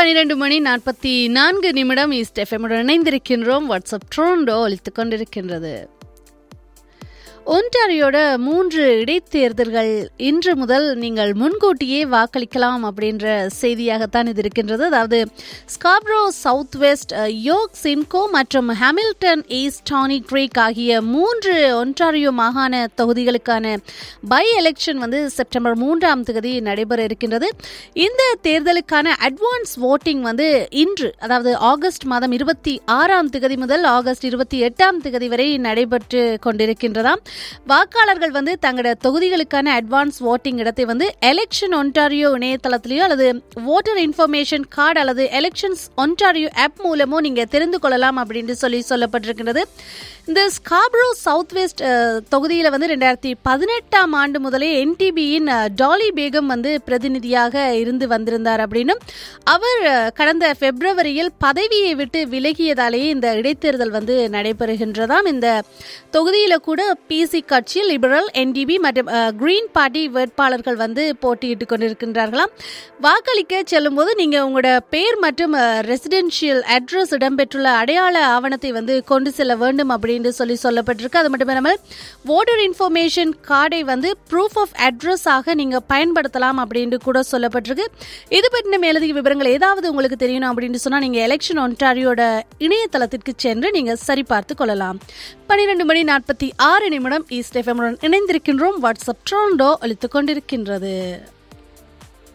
பனிரெண்டு மணி நாற்பத்தி நான்கு நிமிடம் ஈஸ்ட் எஃப்எம்முடன் இணைந்திருக்கின்றோம் வாட்ஸ்அப் ட்ரோண்டோ ஒலித்துக் கொண்டிருக்கின்றது ஒன்டாரியோட மூன்று இடைத்தேர்தல்கள் இன்று முதல் நீங்கள் முன்கூட்டியே வாக்களிக்கலாம் அப்படின்ற செய்தியாகத்தான் இது இருக்கின்றது அதாவது Scarborough South West York Simcoe மற்றும் ஹாமில்டன் ஈஸ்ட் டானி க்ரீக் ஆகிய மூன்று ஒன்டாரியோ மாகாண தொகுதிகளுக்கான பை எலெக்ஷன் வந்து செப்டம்பர் மூன்றாம் தேதி நடைபெற இருக்கின்றது இந்த தேர்தலுக்கான அட்வான்ஸ் ஓட்டிங் வந்து இன்று அதாவது ஆகஸ்ட் மாதம் இருபத்தி ஆறாம் தேதி முதல் ஆகஸ்ட் இருபத்தி எட்டாம் தேதி வரை நடைபெற்று கொண்டிருக்கின்றதாம் வாக்காளர்கள் வந்து தங்களோட தொகுதிகளுக்கான அட்வான்ஸ் ஓட்டிங் இடத்தை வந்து எலெக்ஷன் ஒன்டாரியோ இணையதளத்திலேயோ அல்லது ஓட்டர் இன்ஃபர்மேஷன் கார்டு அல்லது எலெக்ஷன்ஸ் ஒன்டாரியோ ஆப் மூலமோ நீங்க தெரிந்து கொள்ளலாம் அப்படின்னு சொல்லி சொல்லப்பட்டிருக்கிறது இந்த ஸ்காப்ரோ சவுத் வெஸ்ட் தொகுதியில் வந்து ரெண்டாயிரத்தி பதினெட்டாம் ஆண்டு முதலே என்டிபியின் டாலி பேகம் வந்து பிரதிநிதியாக இருந்து வந்திருந்தார் அப்படின்னும் அவர் கடந்த பிப்ரவரியில் பதவியை விட்டு விலகியதாலேயே இந்த இடைத்தேர்தல் வந்து நடைபெறுகின்றதாம் இந்த தொகுதியில் கூட பிசி கட்சி லிபரல் என்டிபி மற்றும் கிரீன் பார்ட்டி வேட்பாளர்கள் வந்து போட்டியிட்டு கொண்டிருக்கின்றார்களாம் வாக்களிக்க செல்லும் போது நீங்க உங்களோட பேர் மற்றும் ரெசிடென்ஷியல் அட்ரஸ் இடம்பெற்றுள்ள அடையாள ஆவணத்தை வந்து கொண்டு செல்ல வேண்டும் அப்படின்னு சொல்லி சொல்லப்பட்டிருக்கு அது மட்டும் இல்லாமல் ஓட்டர் இன்ஃபர்மேஷன் கார்டை வந்து ப்ரூஃப் ஆஃப் அட்ரஸ் ஆக நீங்க பயன்படுத்தலாம் அப்படின்னு கூட சொல்லப்பட்டிருக்கு இது பற்றின மேலதிக விவரங்கள் ஏதாவது உங்களுக்கு தெரியணும் அப்படின்னு சொன்னா நீங்க எலெக்ஷன் ஒன்டாரியோட இணையதளத்திற்கு சென்று நீங்க சரிபார்த்து கொள்ளலாம் பனிரெண்டு மணி நாற்பத்தி ஆறு நிமிடம் ஈஸ்ட் எஃப்எம்முடன் இணைந்திருக்கின்றோம் வாட்ஸ்அப் ட்ரோண்டோ அளித்துக் கொண்டிருக்கின்றது